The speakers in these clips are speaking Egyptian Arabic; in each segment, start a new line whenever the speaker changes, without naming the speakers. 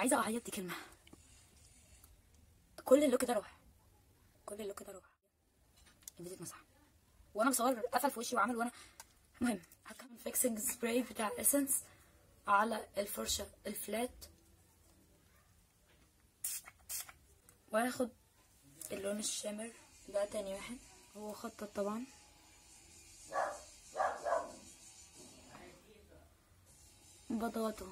عايزه اعيط دي كلمه كل اللوك ده روح كل اللوك ده روح الفيديو اتمسح وانا بصور قفل في وشي وعمل وانا المهم هكمل فيكسنج سبراي بتاع اسنس على الفرشه الفلات وهاخد اللون الشامر ده تاني واحد هو خطط طبعا بضغطه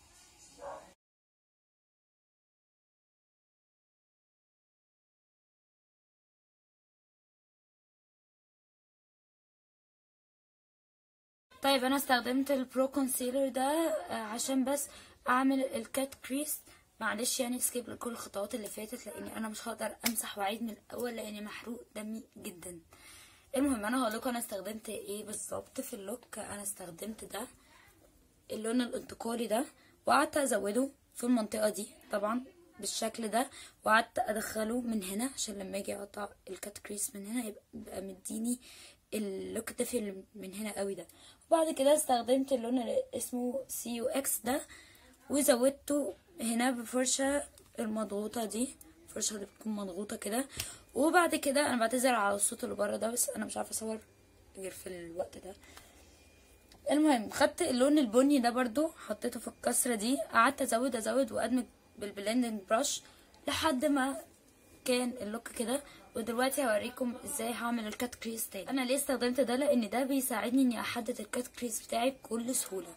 طيب انا استخدمت البرو كونسيلر ده آه، عشان بس اعمل الكات كريس معلش يعني سكيب لكل الخطوات اللي فاتت لاني انا مش هقدر امسح واعيد من الاول لاني محروق دمي جدا المهم انا هقول لكم انا استخدمت ايه بالظبط في اللوك انا استخدمت ده اللون الانتقالي ده وقعدت ازوده في المنطقه دي طبعا بالشكل ده وقعدت ادخله من هنا عشان لما اجي اقطع الكات كريس من هنا يبقى يبقى مديني اللوك الدافي اللي من هنا قوي ده وبعد كده استخدمت اللون اللي اسمه سي يو اكس ده وزودته هنا بفرشه المضغوطه دي الفرشه اللي بتكون مضغوطه كده وبعد كده انا بعتذر على الصوت اللي بره ده بس انا مش عارفه اصور غير في الوقت ده المهم خدت اللون البني ده برضو حطيته في الكسرة دي قعدت ازود ازود وادمج بالبلندنج براش لحد ما كان اللوك كده ودلوقتي هوريكم ازاي هعمل الكات كريس تاني انا ليه استخدمت ده لان ده بيساعدني اني احدد الكات كريس بتاعي بكل سهولة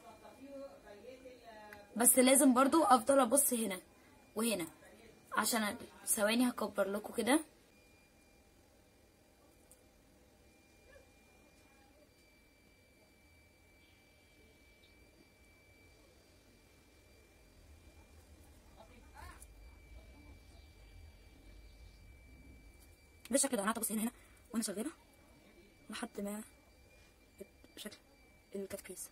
بس لازم برضو افضل ابص هنا وهنا عشان ثواني هكبر لكم كده بالشكل ده انا قعدت ابص هنا هنا وانا شغاله لحد ما بشكل الكات كريس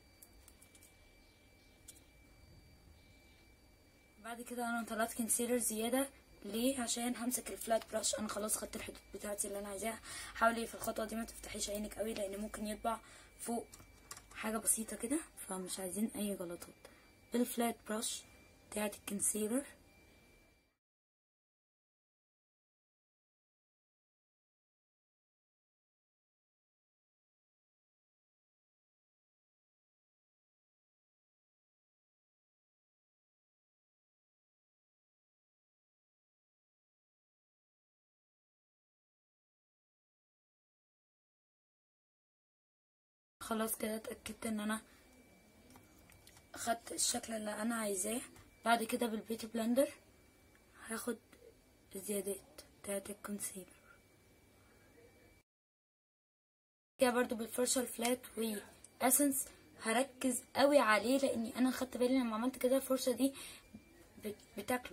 بعد كده انا طلعت كونسيلر زياده ليه عشان همسك الفلات براش انا خلاص خدت الحدود بتاعتي اللي انا عايزاها حاولي في الخطوه دي ما تفتحيش عينك قوي لان ممكن يطبع فوق حاجه بسيطه كده فمش عايزين اي غلطات بالفلات براش بتاعت الكونسيلر خلاص كده اتأكدت ان انا خدت الشكل اللي انا عايزاه بعد كده بالبيوتي بلندر هاخد الزيادات بتاعت الكونسيلر كده برضو بالفرشة الفلات واسنس هركز قوي عليه لاني انا خدت بالي لما عملت كده الفرشة دي بت- بتاكله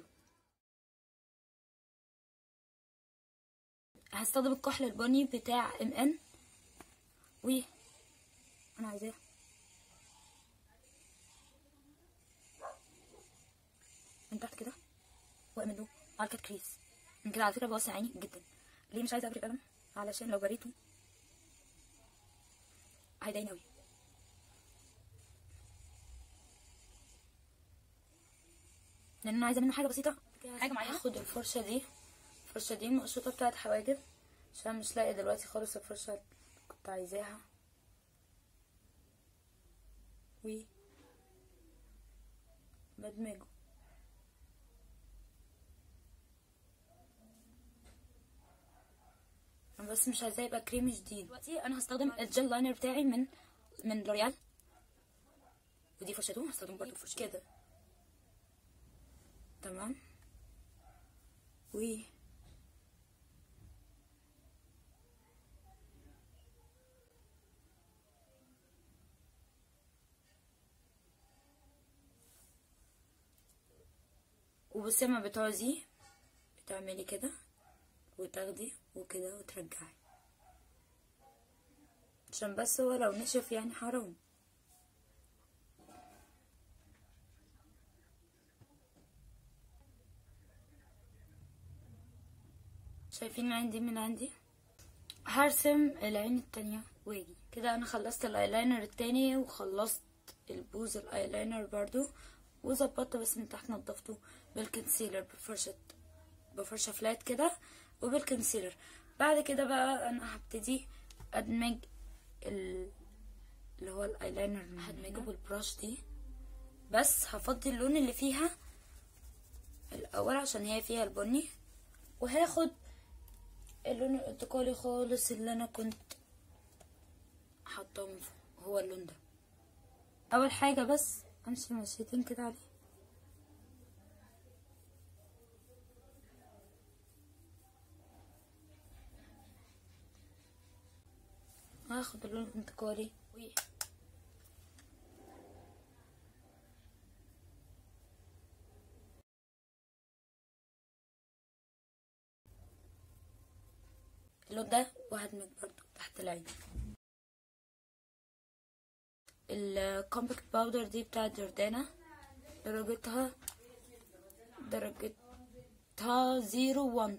هستخدم الكحل البني بتاع ام ان و انا عايزاه من تحت كده واعمله على الكات كريس من كده على فكره بوسع عيني جدا ليه مش عايزه ابري القلم علشان لو بريته هيضايقني قوي لان انا عايزه منه حاجه بسيطه حاجه معايا هاخد الفرشه دي الفرشه دي المقشطه بتاعت حواجب عشان مش لاقي دلوقتي خالص الفرشه اللي كنت عايزاها و بدمجه انا بس مش عايزاه يبقى كريمي جديد دلوقتي انا هستخدم الجل لاينر بتاعي من من لوريال ودي فرشته هستخدم برضو فرشه كده تمام و وبصي لما بتعوزي بتعملي كده وتاخدي وكده وترجعي عشان بس هو لو نشف يعني حرام شايفين العين دي من عندي هرسم العين التانية واجي كده انا خلصت الايلاينر التاني وخلصت البوز الايلاينر برضو وظبطته بس من تحت نضفته بالكونسيلر بفرشة بفرشة فلات كده وبالكونسيلر بعد كده بقى انا هبتدي ادمج ال... اللي هو الايلاينر هدمجه بالبراش دي بس هفضي اللون اللي فيها الاول عشان هي فيها البني وهاخد اللون الانتقالي خالص اللي انا كنت حاطاه من فوق هو اللون ده اول حاجه بس امشي مشيتين كده عليه هاخد اللون الانتقالي و اللون ده وهدمج برضو تحت العين الكومباكت باودر دي بتاعت جوردانا درجتها درجتها زيرو وان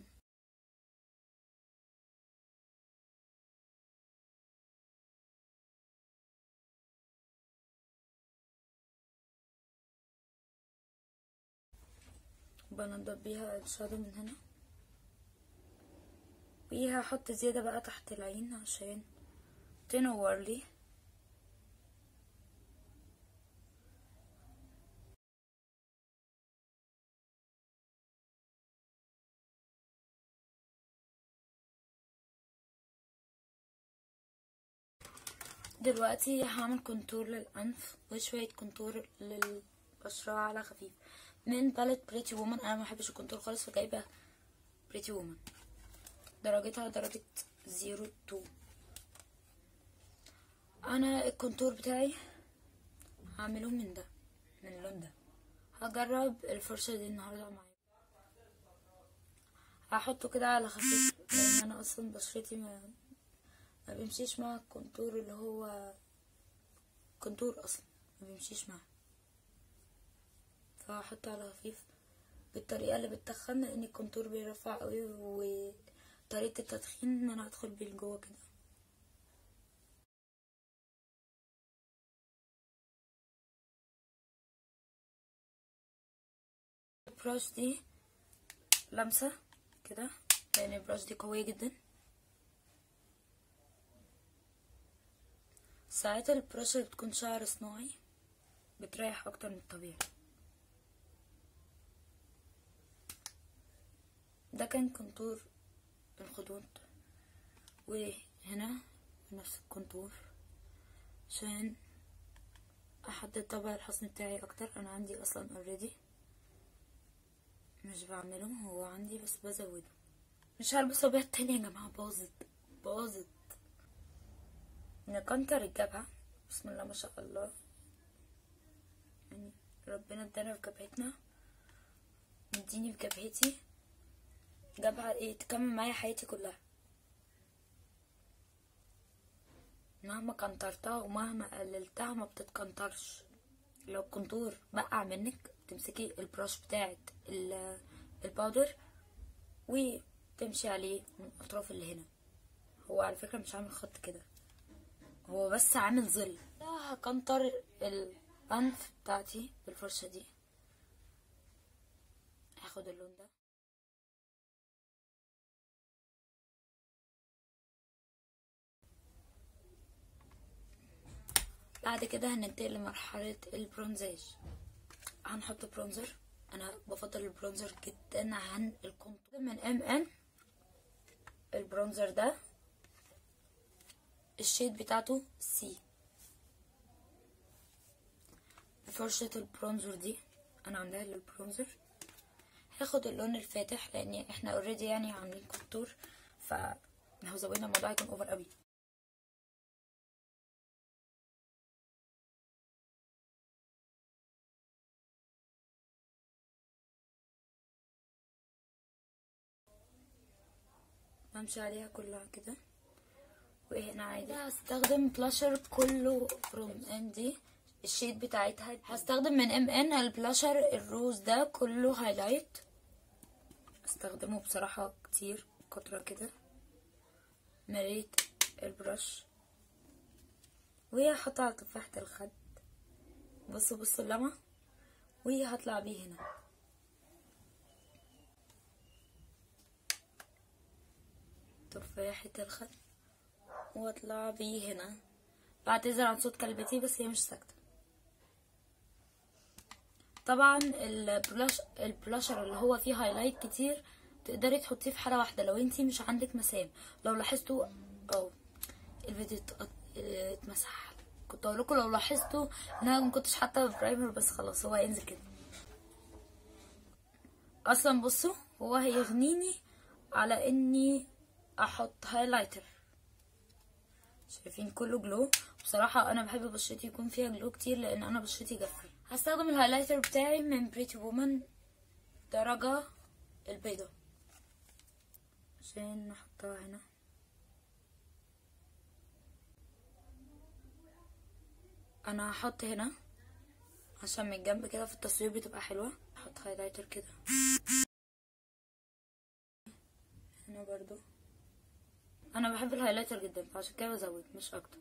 بنضف بيها الشادو من هنا وهحط زيادة بقى تحت العين عشان تنور لي دلوقتي هعمل كونتور للأنف وشوية كونتور للبشرة على خفيف من باليت بريتي وومن انا ما بحبش الكونتور خالص فجايبه بريتي وومن درجتها درجة زيرو تو انا الكونتور بتاعي هعمله من ده من اللون ده هجرب الفرشة دي النهاردة معايا هحطه كده على خفيف لان انا اصلا بشرتي ما ما بيمشيش مع الكونتور اللي هو كونتور اصلا ما بيمشيش معاه فهحطه على خفيف بالطريقة اللي بتخن لان الكونتور بيرفع قوي وطريقة التدخين ان انا ادخل بيه لجوه كده البراش دي لمسة كده لان البراش دي قوية جدا ساعات البراش اللي بتكون شعر صناعي بتريح اكتر من الطبيعي ده كان كونتور الخدود وهنا نفس الكونتور عشان احدد طبع الحصن بتاعي اكتر انا عندي اصلا اوريدي مش بعمله هو عندي بس بزوده مش هلبس ابيض تاني يا جماعه باظت باظت نكنتر الجبهه بسم الله ما شاء الله يعني ربنا ادانا في جبهتنا مديني في جبهتي جبهة ايه تكمل معايا حياتي كلها مهما كنترتها ومهما قللتها ما بتتكنترش لو الكونتور بقع منك تمسكي البراش بتاعت الباودر وتمشي عليه من الاطراف اللي هنا هو على فكرة مش عامل خط كده هو بس عامل ظل هكنتر الانف بتاعتي بالفرشة دي هاخد اللون ده بعد كده هننتقل لمرحلة البرونزاج هنحط برونزر انا بفضل البرونزر جدا عن الكونتور من ام ان البرونزر ده الشيد بتاعته سي فرشة البرونزر دي انا عاملاها للبرونزر هاخد اللون الفاتح لان احنا اوريدي يعني عاملين كونتور ف لو زودنا الموضوع هيكون اوفر قوي بمشي عليها كلها كده وهنا عادي هستخدم بلاشر كله فروم ام دي الشيد بتاعتها هستخدم من ام ان البلاشر الروز ده كله هايلايت استخدمه بصراحة كتير كترة كده مريت البرش وهحطها على تفاحة الخد بصوا بصوا اللمعة وهطلع بيه هنا تفاحة الخد واطلع بيه هنا بعتذر عن صوت كلبتي بس هي مش ساكتة طبعا البلاش البلاشر اللي هو فيه هايلايت كتير تقدري تحطيه في حالة واحدة لو انتي مش عندك مسام لو لاحظتوا او الفيديو اتق- اتمسح كنت اقول لكم لو لاحظتوا ان انا ما كنتش حاطه برايمر بس خلاص هو هينزل كده اصلا بصوا هو هيغنيني على اني احط هايلايتر شايفين كله جلو بصراحة انا بحب بشرتي يكون فيها جلو كتير لان انا بشرتي جافة هستخدم الهايلايتر بتاعي من بريتي وومن درجة البيضة عشان نحطها هنا انا هحط هنا عشان من الجنب كده في التصوير بتبقى حلوة احط هايلايتر كده هنا برضو انا بحب الهايلايتر جدا فعشان كده بزود مش اكتر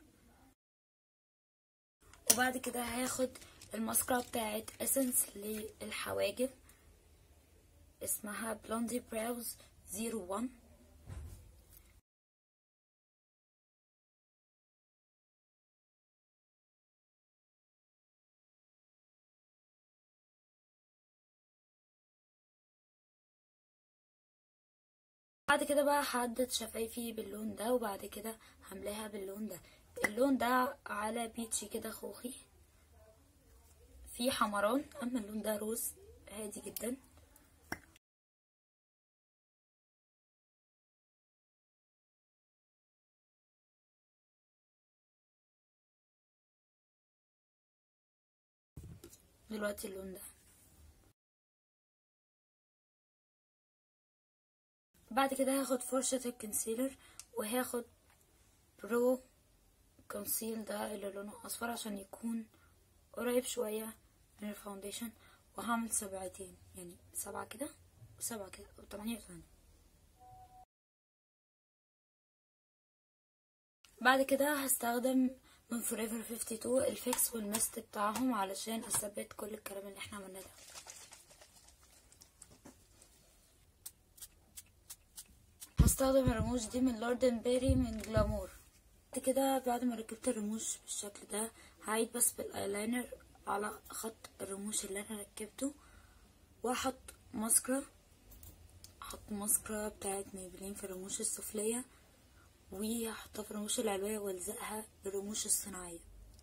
وبعد كده هاخد الماسكرا بتاعت اسنس للحواجب اسمها بلوندي براوز 01 بعد كده بقى هحدد شفايفي باللون ده وبعد كده هملاها باللون ده اللون ده على بيتشي كده خوخي في حمران اما اللون ده روز هادي جدا دلوقتي اللون ده بعد كده هاخد فرشة الكونسيلر وهاخد برو كونسيل ده اللي لونه اصفر عشان يكون قريب شوية من الفاونديشن وهعمل سبعتين يعني سبعة كده وسبعة كده وتمانية وتمانية بعد كده هستخدم من فوريفر 52 الفيكس والمست بتاعهم علشان اثبت كل الكلام اللي احنا عملناه ده هستخدم الرموش دي من لوردن بيري من جلامور بعد كده بعد ما ركبت الرموش بالشكل ده هعيد بس بالايلاينر على خط الرموش اللي انا ركبته واحط ماسكرا احط ماسكرا بتاعت ميبلين في الرموش السفلية وهحطها في الرموش العلوية والزقها بالرموش الصناعية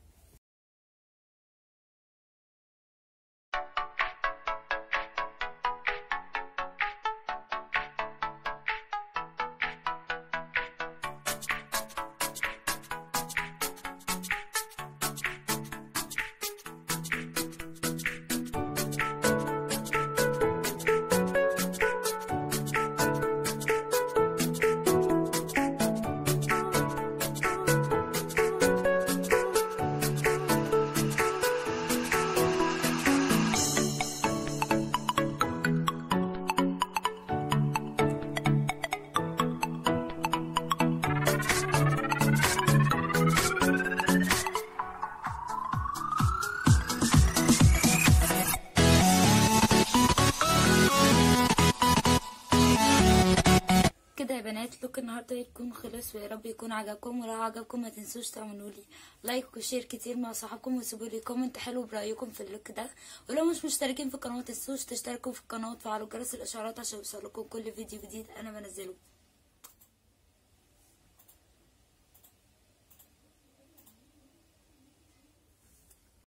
كده يا بنات لوك النهارده يكون خلص ويا رب يكون عجبكم ولو عجبكم ما تنسوش تعملوا لي لايك وشير كتير مع صحابكم وسيبوا لي كومنت حلو برايكم في اللوك ده ولو مش مشتركين في القناه ما تنسوش تشتركوا في القناه وتفعلوا جرس الاشعارات عشان يوصلكم كل فيديو جديد انا بنزله